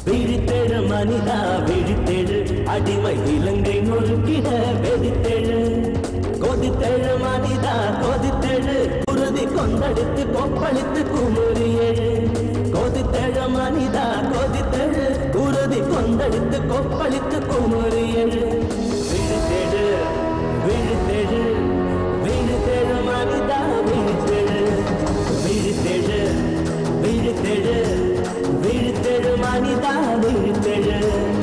விழித்தெழு மனிதா விழித்தெழு அடிமை இலங்கை நொறுக்கிட வெடித்தெழு கொதித்தெழு மனிதா கொதித்தெழு குருதி கொந்தடித்து கொப்பளித்து குமுறி எழு கொதித்தெழு மனிதா கொதித்தெழு குருதி கொந்தடித்து கொப்பளித்து குமுறி எழு விழித்தெழு விழித்தெழு விழித்தெழு மனிதா விழித்தெழு விழித்தெழு விழித்தெழு விழித்தெழு மனிதா விழித்தெழு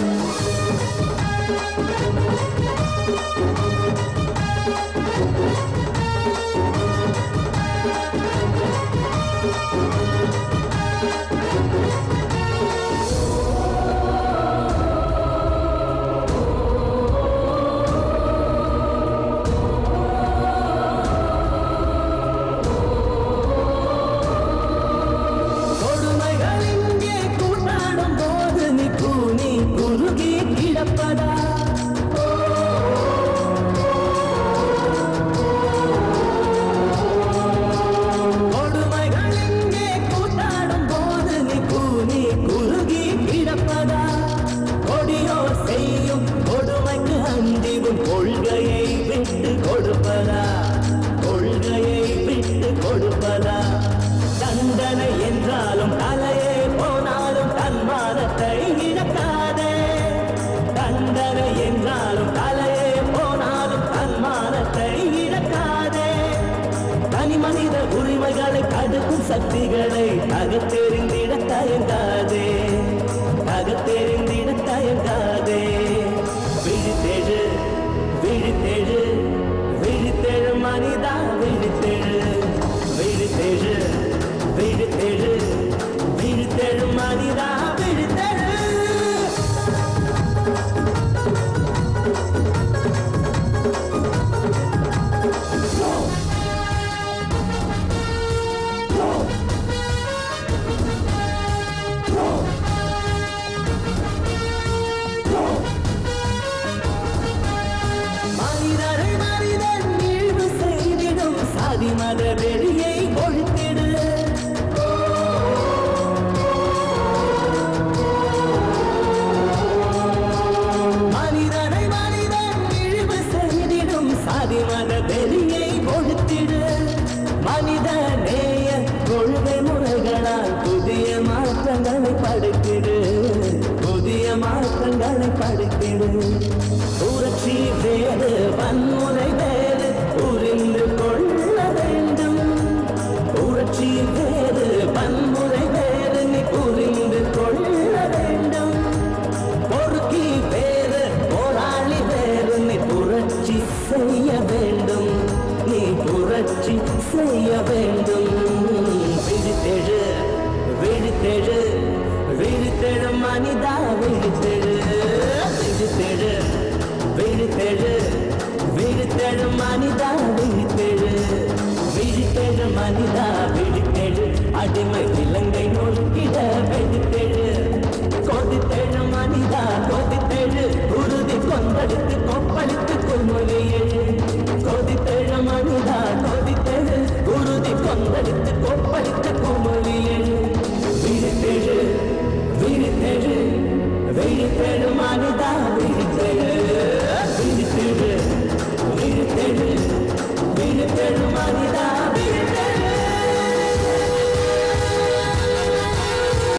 கொடுமைகள் இங்கே கூட்டாடும் போது நீ கூனி குறுகி கிடப்பதா கொடுமைகள் இங்கே கூட்டாடும் போது நீ கூனி குறுகி கிடப்பதா கொடியோ செய்யும் கொடுமைக்கு அஞ்சிவும் கொள்கையை விட்டு கொடுப்பதா கொள்கையை விட்டு கொடுப்பதா தண்டனை என்றாலும் தலையே போனாலும் தன்மானத்தை இழக்காதே தண்டனை என்றாலும் தலையே போனாலும் தன்மானத்தை இழக்காதே தனி மனித உரிமைகளை தடுக்கும் சக்திகளை அகத்தெறிந்திட தயங்காதே அகத்தெறிந்திட தயங்காதே விழித்தெழு விழித்தெழு விழித்தெழு மனிதா விழித்தெழு விழித்தெழு விழித்தெழு விழித்தெழு மனிதா விழித்தெழு மனிதரை மனிதன் இழிவு செய்திடும் சாதி மத வெளியை ஒழித்திடு மனிதனை மனிதன் இழிவு செய்திடும் சாதி மத வெளியை ஒழித்திடு மனித நேய கொள்கை முறைகளால் புதிய மாற்றங்களை படைத்திடு புதிய மாற்றங்களை படைத்திடு புரட்சி வேறு வன்முறை வேறு புரிந்து கொள்ள வேண்டும் புரட்சி வேறு வன்முறை வேறு நீ புரிந்து கொள்ள வேண்டும் பொறுக்கி வேறு போராளி வேறு நீ புரட்சி செய்ய வேண்டும் நீ புரட்சி செய்ய வேண்டும் விழித்தெழு விழித்தெழு விழித்தெழு மனிதா விழித்தெழு விழித்தெழு விழித்தெழு விழித்தெழு மனிதா விழித்தெழு விழித்தெழு மனிதா விழித்தெழு அடிமை இலங்கை நோக்கிட வெடித்தெழு கொதித்தெழு மனிதா கொதித்தெழு உறுதி கொந்தளித்து கொப்பளித்து கொள்மொழி எழு கொதித்தெழு மனிதா கொதித்தெழு உறுதி கொந்தளித்து கொப்பளித்து கொள்மொழி எழு விழித்தெழு விழித்தெழு விழித்தெழு மனிதா